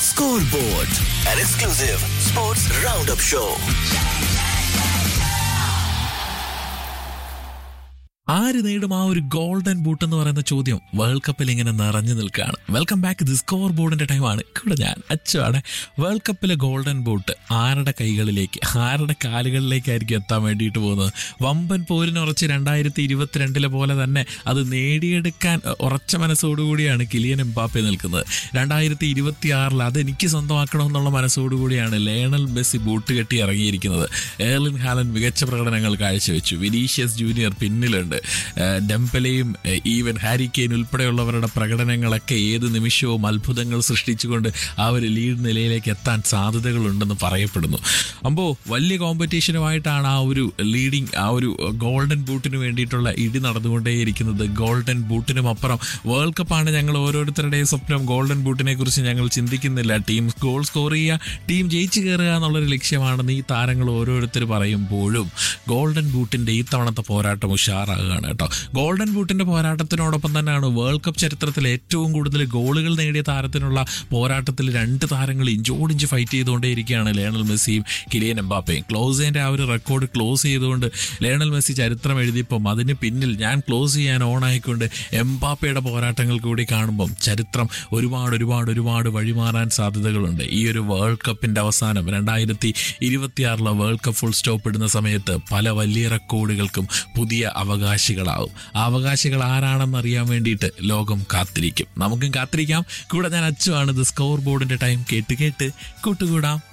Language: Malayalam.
Scoreboard, an exclusive sports roundup show. ആര് നേടും ആ ഒരു ഗോൾഡൻ ബൂട്ട് എന്ന് പറയുന്ന ചോദ്യം വേൾഡ് കപ്പിൽ ഇങ്ങനെ നിറഞ്ഞു നിൽക്കുകയാണ് വെൽക്കം ബാക്ക് ദി സ്കോർ ബോർഡിന്റെ ടൈമാണ് കൂടെ ഞാൻ അച്ചുവാണ് വേൾഡ് കപ്പിലെ ഗോൾഡൻ ബൂട്ട് ആരുടെ കൈകളിലേക്ക് ആരുടെ കാലുകളിലേക്കായിരിക്കും എത്താൻ വേണ്ടിയിട്ട് പോകുന്നത് വമ്പൻ പോരിനുറച്ച് രണ്ടായിരത്തി ഇരുപത്തിരണ്ടിലെ പോലെ തന്നെ അത് നേടിയെടുക്കാൻ ഉറച്ച മനസ്സോടുകൂടിയാണ് കിലിയൻ എംബാപ്പെ നിൽക്കുന്നത് രണ്ടായിരത്തി ഇരുപത്തി ആറിൽ അത് എനിക്ക് സ്വന്തമാക്കണമെന്നുള്ള മനസ്സോടുകൂടിയാണ് ലേണൽ മെസ്സി ബൂട്ട് കെട്ടി ഇറങ്ങിയിരിക്കുന്നത് ഏർലിൻ ഹാലൻ മികച്ച പ്രകടനങ്ങൾ കാഴ്ചവെച്ചു വിനീഷ്യസ് ജൂനിയർ പിന്നിലുണ്ട് ഏഹ് ഡെംപലയും ഏഹ് ഈവൻ ഹാരി കെയ്ൻ ഉൾപ്പെടെയുള്ളവരുടെ പ്രകടനങ്ങളൊക്കെ ഏത് നിമിഷവും അത്ഭുതങ്ങൾ സൃഷ്ടിച്ചുകൊണ്ട് ആ ഒരു ലീഡ് നിലയിലേക്ക് എത്താൻ സാധ്യതകളുണ്ടെന്ന് പറയപ്പെടുന്നു അപ്പോൾ വലിയ കോമ്പറ്റീഷനുമായിട്ടാണ് ആ ഒരു ലീഡിങ് ആ ഒരു ഗോൾഡൻ ബൂട്ടിന് വേണ്ടിയിട്ടുള്ള ഇടി നടന്നുകൊണ്ടേയിരിക്കുന്നത് ഗോൾഡൻ ബൂട്ടിനും അപ്പുറം വേൾഡ് കപ്പാണ് ഞങ്ങൾ ഓരോരുത്തരുടെയും സ്വപ്നം ഗോൾഡൻ ബൂട്ടിനെ കുറിച്ച് ഞങ്ങൾ ചിന്തിക്കുന്നില്ല ടീം ഗോൾ സ്കോർ ചെയ്യുക ടീം ജയിച്ചു കയറുക എന്നുള്ളൊരു ലക്ഷ്യമാണെന്ന് ഈ താരങ്ങൾ ഓരോരുത്തർ പറയുമ്പോഴും ഗോൾഡൻ ബൂട്ടിന്റെ ഈ തവണത്തെ പോരാട്ടം ഉഷാറാകുകയാണ് കേട്ടോ ഗോൾഡൻ ബൂട്ടിന്റെ പോരാട്ടത്തിനോടൊപ്പം തന്നെയാണ് വേൾഡ് കപ്പ് ചരിത്രത്തിൽ ഏറ്റവും കൂടുതൽ ഗോളുകൾ നേടിയ താരത്തിനുള്ള പോരാട്ടത്തിൽ രണ്ട് താരങ്ങൾ ഇഞ്ചോടിഞ്ച് ഫൈറ്റ് ചെയ്തുകൊണ്ടേയിരിക്കുകയാണ് ലേണൽ മെസ്സിയും കിലിയൻ എംബാപ്പയും ക്ലോസിന്റെ ആ ഒരു റെക്കോർഡ് ക്ലോസ് ചെയ്തുകൊണ്ട് ലേണൽ മെസ്സി ചരിത്രം എഴുതിയപ്പം അതിന് പിന്നിൽ ഞാൻ ക്ലോസ് ചെയ്യാൻ ഓൺ ആയിക്കൊണ്ട് എംബാപ്പയുടെ പോരാട്ടങ്ങൾ കൂടി കാണുമ്പം ചരിത്രം ഒരുപാട് ഒരുപാട് ഒരുപാട് വഴിമാറാൻ സാധ്യതകളുണ്ട് ഈ ഒരു വേൾഡ് കപ്പിന്റെ അവസാനം രണ്ടായിരത്തി ഇരുപത്തിയാറിലെ വേൾഡ് കപ്പ് ഫുൾ സ്റ്റോപ്പ് ഇടുന്ന സമയത്ത് പല വലിയ റെക്കോർഡുകൾക്കും പുതിയ അവകാശികളാവും ആ അവകാശികൾ ആരാണെന്ന് അറിയാൻ വേണ്ടിയിട്ട് ലോകം കാത്തിരിക്കും നമുക്കും കാത്തിരിക്കാം കൂടെ ഞാൻ അച്ചുവാണ് ഇത് സ്കോർ ബോർഡിന്റെ ടൈം കേട്ട് കേട്ട് കൂട്ടുകൂടാം